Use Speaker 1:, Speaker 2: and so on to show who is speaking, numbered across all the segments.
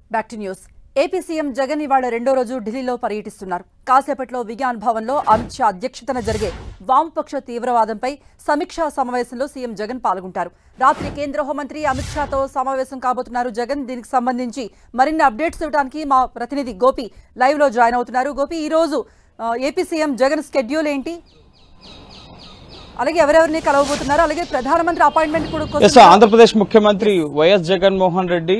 Speaker 1: Back to news AP CM Jagan ఇవాళ రెండో రోజు ఢిల్లీలో పర్యటిస్తున్నారు కాసేపట్లో విజ్ఞాన్ భవన్లో అమిత్ షా అధ్యక్షతన జరిగే వామపక్ష తీవ్రవాదంపై సమీక్షా సమావేశంలో సీఎం జగన్ పాల్గొంటారు రాత్రి కేంద్ర హోంమంత్రి అమిత్ షాతో సమావేశం కాబోతున్నారు జగన్ దీనికి సంబంధించి మరిన్ని అప్డేట్స్ ఇవ్వడానికి మా ప్రతినిధి గోపి లైవ్ లో జాయిన్ అవుతున్నారు గోపి ఈ రోజు ఆ, ఏపీ సీఎం జగన్ స్కెడ్యూల్ ఏంటి అలాగే ఎవరెవరిని కలవబోతున్నారు అలాగే ప్రధానమంత్రి అపాయింట్మెంట్ కూడా
Speaker 2: ఎస్
Speaker 1: కోసం-
Speaker 2: ఆంధ్రప్రదేశ్ ముఖ్యమంత్రి వైఎస్ జగన్మోహన్ రెడ్డి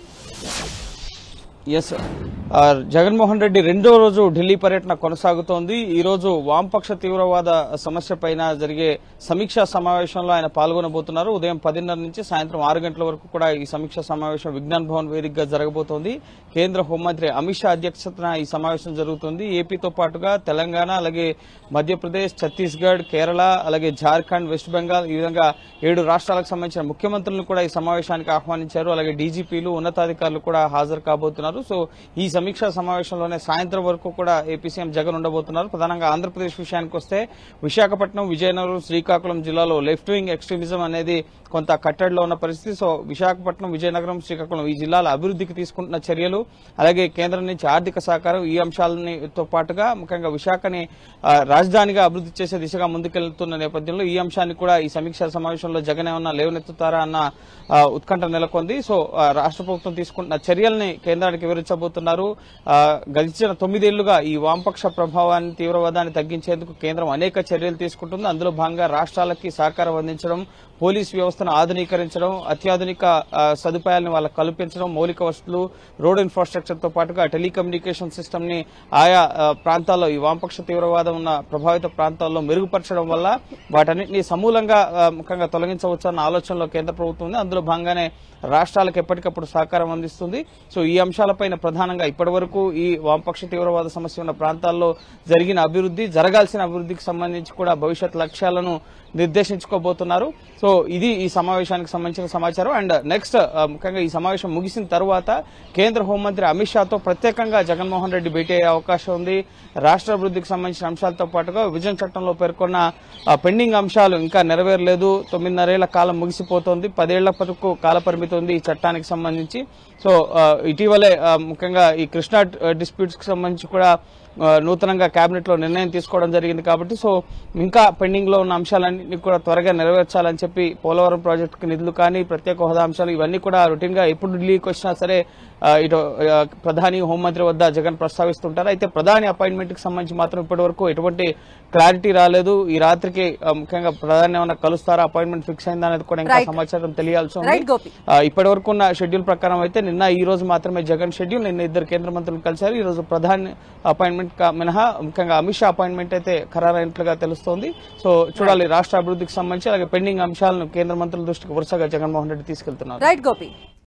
Speaker 2: ఎస్ ఆ, జగన్మోహన్ రెడ్డి రెండో రోజు ఢిల్లీ పర్యటన కొనసాగుతోంది ఈ రోజు వామపక్ష తీవ్రవాద సమస్య పైన జరిగే సమీక్షా సమావేశంలో ఆయన పాల్గొనబోతున్నారు ఉదయం పదిన్నర నుంచి సాయంత్రం ఆరు గంటల వరకు కూడా ఈ సమీక్షా సమావేశం విజ్ఞాన్ భవన్ వేదికగా జరగబోతోంది కేంద్ర హోంమంత్రి అమిత్ షా అధ్యక్షతన ఈ సమావేశం జరుగుతుంది ఏపీతో పాటుగా తెలంగాణ అలాగే మధ్యప్రదేశ్ ఛత్తీస్గఢ్ కేరళ అలాగే జార్ఖండ్ వెస్ట్ బెంగాల్ ఈ విధంగా ఏడు రాష్ట్రాలకు సంబంధించిన ముఖ్యమంత్రులను కూడా ఈ సమావేశానికి ఆహ్వానించారు అలాగే డీజీపీలు ఉన్నతాధికారులు కూడా హాజరు కాబోతున్నారు సో ఈ సమీక్షా సమావేశంలోనే సాయంత్రం వరకు కూడా ఏపీ సీఎం జగన్ ఉండబోతున్నారు ప్రధానంగా ఆంధ్రప్రదేశ్ విషయానికి వస్తే విశాఖపట్నం విజయనగరం శ్రీకాకుళం జిల్లాలో లెఫ్ట్ వింగ్ ఎక్స్ట్రీమిజం అనేది కొంత కట్టడిలో ఉన్న పరిస్థితి సో విశాఖపట్నం విజయనగరం శ్రీకాకుళం ఈ జిల్లాల అభివృద్ధికి తీసుకుంటున్న చర్యలు అలాగే కేంద్రం నుంచి ఆర్థిక సహకారం ఈ అంశాలని తో పాటుగా ముఖ్యంగా విశాఖని ఆ, రాజధానిగా అభివృద్ధి చేసే దిశగా ముందుకెళ్తున్న నేపథ్యంలో ఈ అంశాన్ని కూడా ఈ సమీక్షా సమావేశంలో జగన్ ఏమన్నా లేవనెత్తుతారా అన్న ఆ, ఉత్కంఠ నెలకొంది సో ఆ, రాష్ట్ర ప్రభుత్వం తీసుకుంటున్న చర్యల్ని కేంద్రానికి వివరించబోతున్నారు ఆ, గడిచిన తొమ్మిదేళ్లుగా ఈ వామపక్ష ప్రభావాన్ని తీవ్రవాదాన్ని తగ్గించేందుకు కేంద్రం అనేక చర్యలు తీసుకుంటుంది అందులో భాగంగా రాష్ట్రాలకి సహకారం అందించడం పోలీస్ వ్యవస్థను ఆధునీకరించడం అత్యాధునిక ఆ, సదుపాయాలను వాళ్ళకు కల్పించడం మౌలిక వసతులు రోడ్ ఇన్ఫ్రాస్ట్రక్చర్ తో పాటుగా టెలికమ్యూనికేషన్ సిస్టమ్ ని ఆయా ఆ, ప్రాంతాల్లో ఈ వామపక్ష తీవ్రవాదం ఉన్న ప్రభావిత ప్రాంతాల్లో మెరుగుపరచడం వల్ల వాటన్నిటిని సమూలంగా ఆ, ముఖ్యంగా తొలగించవచ్చు అన్న ఆలోచనలో కేంద్ర ప్రభుత్వం ఉంది అందులో భాగంగానే రాష్ట్రాలకు ఎప్పటికప్పుడు సహకారం అందిస్తుంది సో ఈ అంశాలపైన ప్రధానంగా ఇప్పటివరకు ఈ వామపక్ష తీవ్రవాద సమస్య ఉన్న ప్రాంతాల్లో జరిగిన అభివృద్ధి జరగాల్సిన అభివృద్ధికి సంబంధించి కూడా భవిష్యత్ లక్ష్యాలను నిర్దేశించుకోబోతున్నారు సో ఇది ఈ సమావేశానికి సంబంధించిన సమాచారం అండ్ నెక్స్ట్ ముఖ్యంగా ఈ సమావేశం ముగిసిన తర్వాత కేంద్ర హోంమంత్రి అమిత్ షాతో ప్రత్యేకంగా జగన్మోహన్ రెడ్డి భేటీ అయ్యే అవకాశం ఉంది రాష్ట్ర అభివృద్ధికి సంబంధించిన అంశాలతో పాటుగా విభజన చట్టంలో పేర్కొన్న ఆ, పెండింగ్ అంశాలు ఇంకా నెరవేరలేదు తొమ్మిదిన్నరేళ్ల కాలం ముగిసిపోతోంది పదేళ్ల వరకు కాల పరిమితి ఉంది ఈ చట్టానికి సంబంధించి సో ఆ, ఇటీవలే ఆ, ముఖ్యంగా ఈ కృష్ణా డిస్ప్యూట్స్ కి సంబంధించి కూడా ఆ, నూతనంగా కేబినెట్ లో నిర్ణయం తీసుకోవడం జరిగింది కాబట్టి సో ఇంకా పెండింగ్ లో ఉన్న అంశాలన్నింటినీ కూడా త్వరగా నెరవేర్చాలని చెప్పి పోలవరం ప్రాజెక్టుకు నిధులు కానీ ప్రత్యేక హోదా అంశాలు ఇవన్నీ కూడా రొటీన్ గా ఎప్పుడు ఢిల్లీకి వచ్చినా సరే ఆ, ఇటు ఆ, ప్రధాని హోంమంత్రి వద్ద జగన్ ప్రస్తావిస్తుంటారు అయితే ప్రధాని అపాయింట్మెంట్ కి సంబంధించి మాత్రం ఇప్పటి వరకు ఎటువంటి క్లారిటీ రాలేదు ఈ రాత్రికి ఆ, ముఖ్యంగా ప్రధాని ఏమైనా కలుస్తారా అపాయింట్మెంట్ ఫిక్స్ అయిందా అనేది కూడా ఇంకా
Speaker 1: Right.
Speaker 2: సమాచారం తెలియాల్సి ఉంది
Speaker 1: రైట్ గోపి
Speaker 2: ఆ, ఇప్పటి వరకు ఉన్న షెడ్యూల్ ప్రకారం అయితే నిన్న ఈ రోజు మాత్రమే జగన్ షెడ్యూల్ నిన్న ఇద్దరు కేంద్ర మంత్రులు కలిశారు ఈ రోజు ప్రధాని అపాయింట్మెంట్ కా- మినహా ముఖ్యంగా అమిత్ షా అపాయింట్మెంట్ అయితే ఖరారైనట్లుగా తెలుస్తోంది సో చూడాలి రాష్ట్ర అభివృద్ధికి సంబంధించి అలాగే పెండింగ్ అంశాలను కేంద్ర మంత్రుల దృష్టికి వరుసగా జగన్మోహన్ రెడ్డి తీసుకెళ్తున్నారు
Speaker 1: రైట్ గోపి